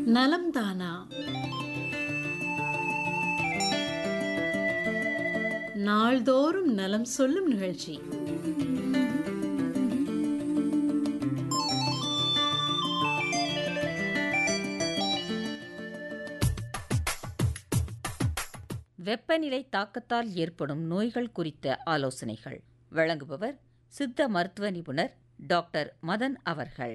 நலம் தானா நாள்தோறும் நலம் சொல்லும் நிகழ்ச்சி வெப்பநிலை தாக்கத்தால் ஏற்படும் நோய்கள் குறித்த ஆலோசனைகள் வழங்குபவர் சித்த மருத்துவ நிபுணர் டாக்டர் மதன் அவர்கள்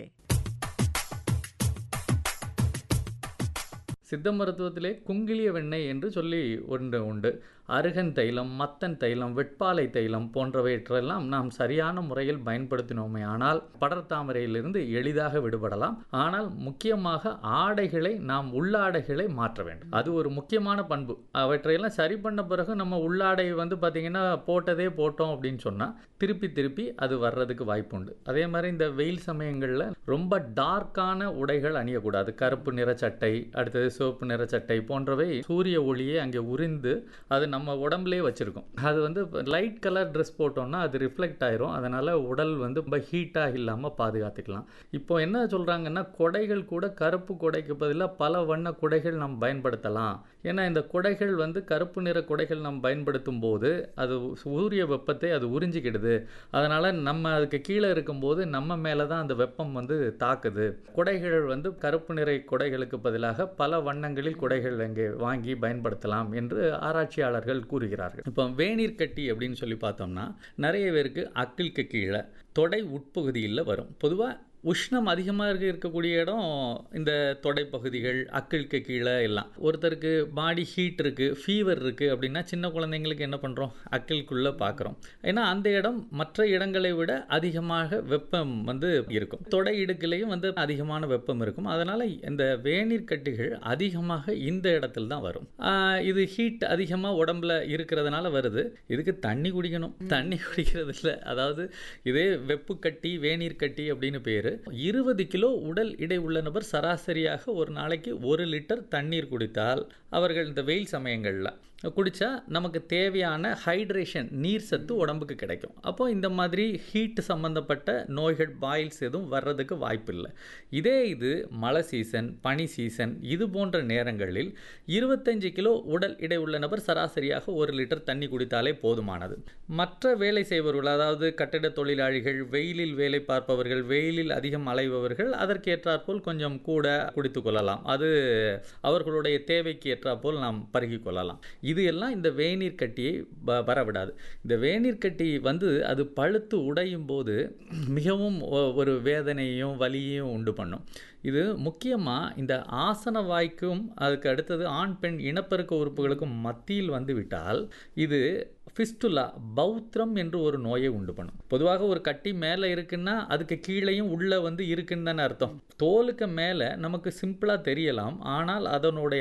சித்த மருத்துவத்திலே குங்கிலிய வெண்ணெய் என்று சொல்லி ஒன்று உண்டு அருகன் தைலம் மத்தன் தைலம் வெட்பாலை தைலம் போன்றவற்றெல்லாம் நாம் சரியான முறையில் பயன்படுத்தினோமே ஆனால் படர்தாமரையிலிருந்து எளிதாக விடுபடலாம் ஆனால் முக்கியமாக ஆடைகளை நாம் உள்ளாடைகளை மாற்ற வேண்டும் அது ஒரு முக்கியமான பண்பு அவற்றையெல்லாம் சரி பண்ண பிறகு நம்ம உள்ளாடை வந்து பார்த்திங்கன்னா போட்டதே போட்டோம் அப்படின்னு சொன்னால் திருப்பி திருப்பி அது வர்றதுக்கு வாய்ப்பு உண்டு அதே மாதிரி இந்த வெயில் சமயங்களில் ரொம்ப டார்க்கான உடைகள் அணியக்கூடாது கருப்பு நிற சட்டை அடுத்தது சிவப்பு நிற சட்டை போன்றவை சூரிய ஒளியை அங்கே உறிந்து அது நம்ம உடம்புலேயே வச்சுருக்கோம் அது வந்து லைட் கலர் ட்ரெஸ் போட்டோம்னா அது ரிஃப்ளெக்ட் ஆயிரும் அதனால் உடல் வந்து ரொம்ப ஹீட்டாக இல்லாமல் பாதுகாத்துக்கலாம் இப்போ என்ன சொல்கிறாங்கன்னா கொடைகள் கூட கருப்பு கொடைக்கு பதிலாக பல வண்ண குடைகள் நாம் பயன்படுத்தலாம் ஏன்னா இந்த குடைகள் வந்து கருப்பு நிற குடைகள் நாம் பயன்படுத்தும் போது அது சூரிய வெப்பத்தை அது உறிஞ்சிக்கிடுது அதனால் நம்ம அதுக்கு கீழே இருக்கும்போது நம்ம மேலே தான் அந்த வெப்பம் வந்து தாக்குது குடைகள் வந்து கருப்பு நிறை குடைகளுக்கு பதிலாக பல வண்ணங்களில் குடைகள் அங்கே வாங்கி பயன்படுத்தலாம் என்று ஆராய்ச்சியாளர்கள் கூறுகிறார்கள் இப்போ வேநீர் கட்டி அப்படின்னு சொல்லி பார்த்தோம்னா நிறைய பேருக்கு அக்கிள்க்கு கீழே தொடை உட்பகுதியில் வரும் பொதுவாக உஷ்ணம் அதிகமாக இருக்க இருக்கக்கூடிய இடம் இந்த தொடைப்பகுதிகள் அக்கிளுக்கு கீழே எல்லாம் ஒருத்தருக்கு பாடி ஹீட் இருக்குது ஃபீவர் இருக்குது அப்படின்னா சின்ன குழந்தைங்களுக்கு என்ன பண்ணுறோம் அக்கிள்குள்ளே பார்க்குறோம் ஏன்னா அந்த இடம் மற்ற இடங்களை விட அதிகமாக வெப்பம் வந்து இருக்கும் தொடை இடுக்கிலையும் வந்து அதிகமான வெப்பம் இருக்கும் அதனால் இந்த வேநீர் கட்டிகள் அதிகமாக இந்த இடத்துல தான் வரும் ஆஹ் இது ஹீட் அதிகமாக உடம்புல இருக்கிறதுனால வருது இதுக்கு தண்ணி குடிக்கணும் தண்ணி குடிக்கிறது இல்லை அதாவது இதே வெப்பு கட்டி வேநீர் கட்டி அப்படின்னு பேர் இருபது கிலோ உடல் எடை உள்ள நபர் சராசரியாக ஒரு நாளைக்கு ஒரு லிட்டர் தண்ணீர் குடித்தால் அவர்கள் இந்த வெயில் சமயங்களில் குடித்தா நமக்கு தேவையான ஹைட்ரேஷன் நீர் சத்து உடம்புக்கு கிடைக்கும் அப்போ இந்த மாதிரி ஹீட் சம்மந்தப்பட்ட நோய்கள் பாயில்ஸ் எதுவும் வர்றதுக்கு வாய்ப்பு இல்லை இதே இது மழை சீசன் பனி சீசன் இது போன்ற நேரங்களில் இருபத்தஞ்சு கிலோ உடல் எடை உள்ள நபர் சராசரியாக ஒரு லிட்டர் தண்ணி குடித்தாலே போதுமானது மற்ற வேலை செய்பவர்கள் அதாவது கட்டிட தொழிலாளிகள் வெயிலில் வேலை பார்ப்பவர்கள் வெயிலில் அதிகம் அலைபவர்கள் அதற்கேற்றாற்போல் கொஞ்சம் கூட குடித்து கொள்ளலாம் அது அவர்களுடைய தேவைக்கு ஏற்றாற்போல் நாம் பருகி கொள்ளலாம் இது எல்லாம் இந்த வேநீர் கட்டியை வ- வரவிடாது இந்த வேநீர் கட்டி வந்து அது பழுத்து உடையும் போது மிகவும் ஒ- ஒரு வேதனையும் வலியையும் உண்டு பண்ணும் இது முக்கியமாக இந்த ஆசன வாய்க்கும் அதுக்கு அடுத்தது ஆண் பெண் இனப்பெருக்க உறுப்புகளுக்கும் மத்தியில் வந்து விட்டால் இது ஃபிஸ்டுலா பௌத்திரம் என்று ஒரு நோயை உண்டு பண்ணும் பொதுவாக ஒரு கட்டி மேலே இருக்குன்னா அதுக்கு கீழேயும் உள்ளே வந்து இருக்குன்னு தானே அர்த்தம் தோலுக்கு மேலே நமக்கு சிம்பிளாக தெரியலாம் ஆனால் அதனுடைய